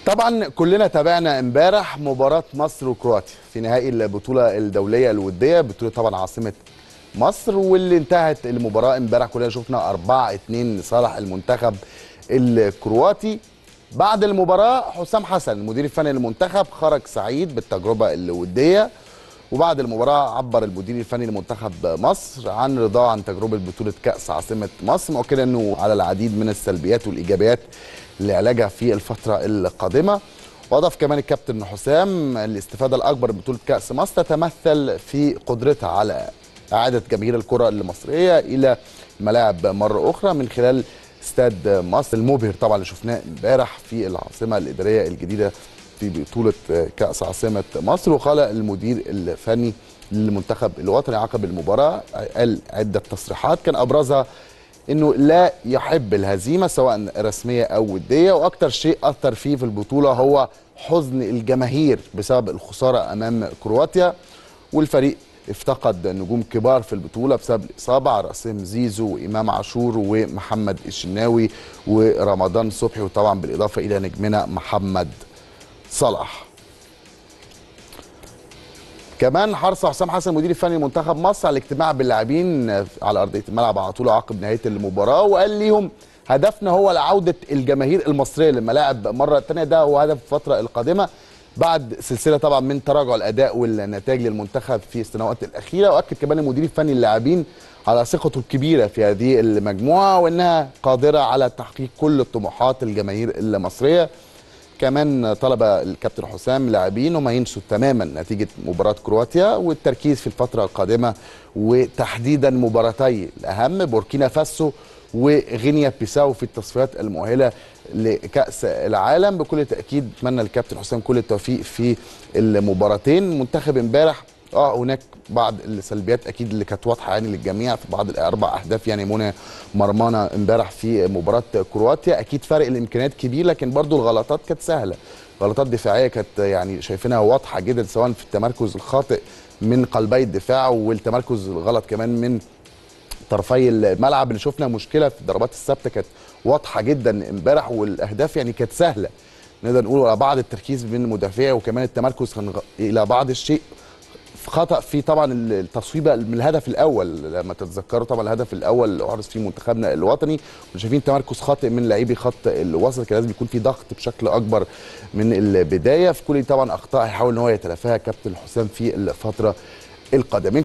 طبعا كلنا تابعنا امبارح مباراة مصر وكرواتيا في نهائي البطولة الدولية الودية بطولة طبعا عاصمة مصر واللي انتهت المباراة امبارح كلنا شفنا 4 2 لصالح المنتخب الكرواتي بعد المباراة حسام حسن المدير الفني للمنتخب خرج سعيد بالتجربة الودية وبعد المباراة عبر المدير الفني لمنتخب مصر عن رضاه عن تجربة بطولة كأس عاصمة مصر مؤكدا انه على العديد من السلبيات والإيجابيات لعلاجها في الفترة القادمة واضاف كمان الكابتن حسام الاستفاده الاكبر من بطوله كاس مصر تتمثل في قدرتها على اعاده جماهير الكره المصريه الى الملاعب مره اخرى من خلال استاد مصر المبهر طبعا اللي شفناه امبارح في العاصمه الاداريه الجديده في بطوله كاس عاصمه مصر وقال المدير الفني للمنتخب الوطني عقب المباراه قال عده تصريحات كان ابرزها انه لا يحب الهزيمه سواء رسميه او وديه واكثر شيء اثر فيه في البطوله هو حزن الجماهير بسبب الخساره امام كرواتيا والفريق افتقد نجوم كبار في البطوله بسبب الاصابه على راسهم زيزو وامام عاشور ومحمد الشناوي ورمضان صبحي وطبعا بالاضافه الى نجمنا محمد صلاح كمان حرص حسام حسن مدير الفني لمنتخب مصر على الاجتماع باللاعبين على ارضيه الملعب على طول عقب نهايه المباراه وقال ليهم هدفنا هو عوده الجماهير المصريه للملاعب مره ثانيه ده هو هدف الفتره القادمه بعد سلسله طبعا من تراجع الاداء والنتائج للمنتخب في السنوات الاخيره واكد كمان المدير الفني للاعبين على ثقته الكبيره في هذه المجموعه وانها قادره على تحقيق كل الطموحات الجماهير المصريه كمان طلب الكابتن حسام لاعبين وما ينسوا تماما نتيجه مباراه كرواتيا والتركيز في الفتره القادمه وتحديدا مباراتي الاهم بوركينا فاسو وغينيا بيساو في التصفيات المؤهله لكاس العالم بكل تاكيد اتمنى الكابتن حسام كل التوفيق في المباراتين منتخب امبارح اه هناك بعض السلبيات اكيد اللي كانت واضحه يعني للجميع في بعض الاربع اهداف يعني منى مرمانا امبارح في مباراه كرواتيا اكيد فرق الامكانيات كبير لكن برضو الغلطات كانت سهله غلطات دفاعيه كانت يعني شايفينها واضحه جدا سواء في التمركز الخاطئ من قلبي الدفاع والتمركز الغلط كمان من طرفي الملعب اللي شفنا مشكله في الضربات الثابته كانت واضحه جدا امبارح والاهداف يعني كانت سهله نقدر نقول على بعض التركيز من المدافع وكمان التمركز كان الى بعض الشيء خطا في طبعا التصويبه من الهدف الاول لما تتذكروا طبعا الهدف الاول اللي احرز فيه منتخبنا الوطني وشايفين تمركز خاطئ من لاعبي خط الوسط كان لازم يكون في ضغط بشكل اكبر من البدايه في كل طبعا اخطاء هيحاول ان هو يتلافاها كابتن حسام في الفتره القادمه